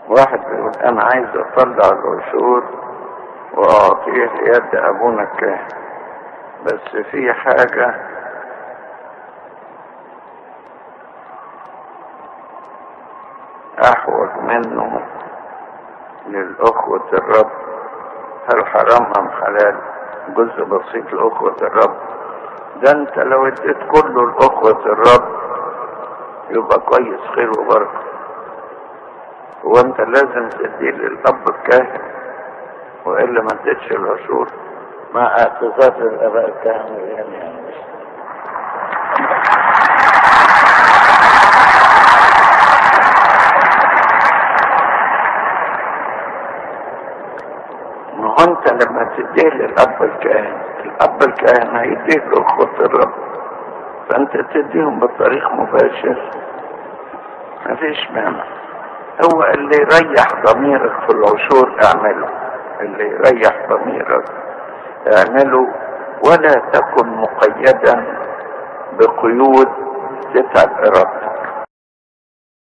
واحد بيقول انا عايز اطلع العشور واعطيه يد ابونا الكاهن بس في حاجة احوج منه للأخوة الرب هل حرام ام حلال جزء بسيط لأخوة الرب ده انت لو اديت كله لأخوة الرب يبقى كويس خير وبركة وانت لازم تديه للأب الكاهن وإلا ما اديتش العشور مع اعتذار الآباء الكاهن يعني ما هو انت لما تديه للاب الكاهن الاب الكاهن هيديه لاخوة الرب فانت تديهم بطريق مباشر مفيش مانع هو اللي يريح ضميرك في العشور اعمله اللي يريح ضميرك اعمله ولا تكن مقيدا بقيود تتعب ارادتك